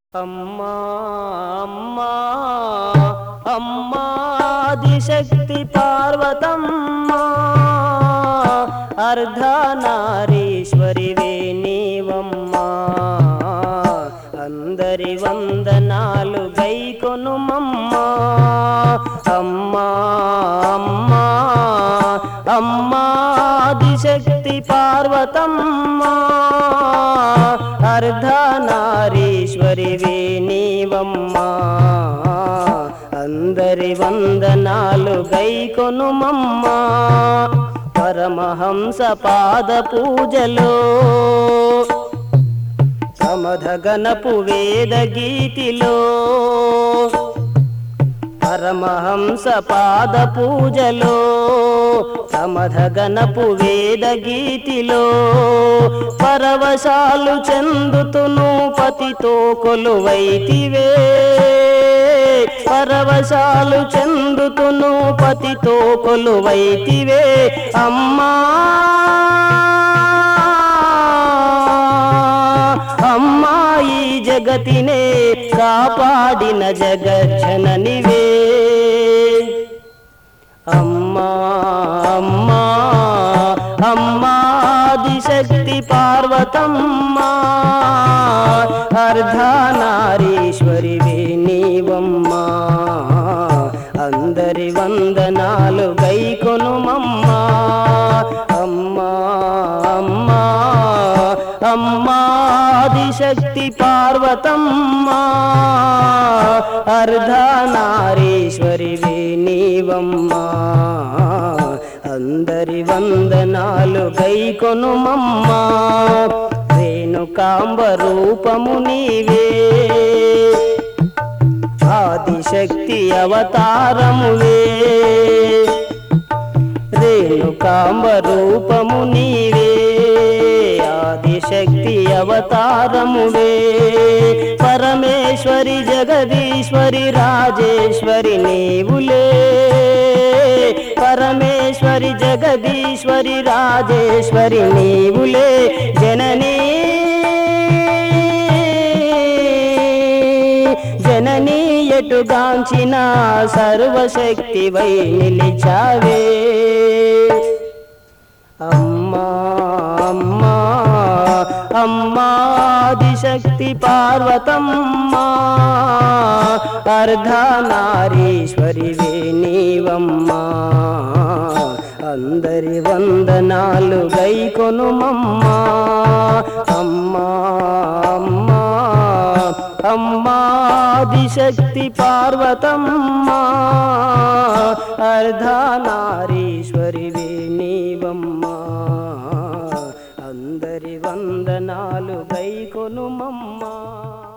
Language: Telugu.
అమ్మా అమ్మా అమ్మా ఆదిశక్తి పార్వతమ్మా అర్ధనారీశ్వరివే నీవమ్మా అందరి వందనాలు గైకొనుమమ్మా అమ్మా అమ్మా అమ్మా ఆదిశక్తి పార్వతమ్మా అర్ధనారీశ్వరివే నీవమ్మా అందరి వందనాలు గైకొనుమమ్మా పరమహంస పాద పూజలో సమధగనపు వేద గీతిలో పరమహంస పాద పూజలో సమధగనపు వేద గీతిలో పరవశాలు చెందుతును పతితో కొలువైతివే పరవశాలు చెందుతును పతితో కొలువైతివే అమ్మా అమ్మాయి జగతినే కాపాడిన జగజ్జననివే అమ్మా అమ్మా అమ్మాదిశక్తి పార్వతమ్మా అర్ధనారీశ్వరివే నీవమ్మా అందరి వందనాలు గైకొనుమమ్మా అమ్మా అమ్మా అమ్మాదిశక్తి పార్వతమ్మా అర్ధనారీశ్వరివే నీవమ్మా అందరి వందనాలు గైకొనుమమ్మా రేణుకాంబ రూపము నీవే ఆదిశక్తి అవతారమువే రేణుకాంబ రూపము నీవే ఆదిశక్తి అవతారమువే పరమేశ్వరి జగదీశ్వరి రాజేశ్వరి నీవులే పరమేశ్వరి జగదీశ్వరి రాజేశ్వరి నీవులే జననీ జననీ ఎటుగాంచిన సర్వశక్తి వై నిలిచావే అమ్మా అమ్మా అమ్మాదిశక్తి పార్వతమ్మా అర్ధనారీశ్వరివే నీవమ్మా అందరి వందనాలు గైకొనుమమ్మా అమ్మా అమ్మా అమ్మాదిశక్తి పార్వతమ్మా అర్ధనారీశ్వరివే నీవమ్మా అందరి వందనాలు గైకొనుమమ్మా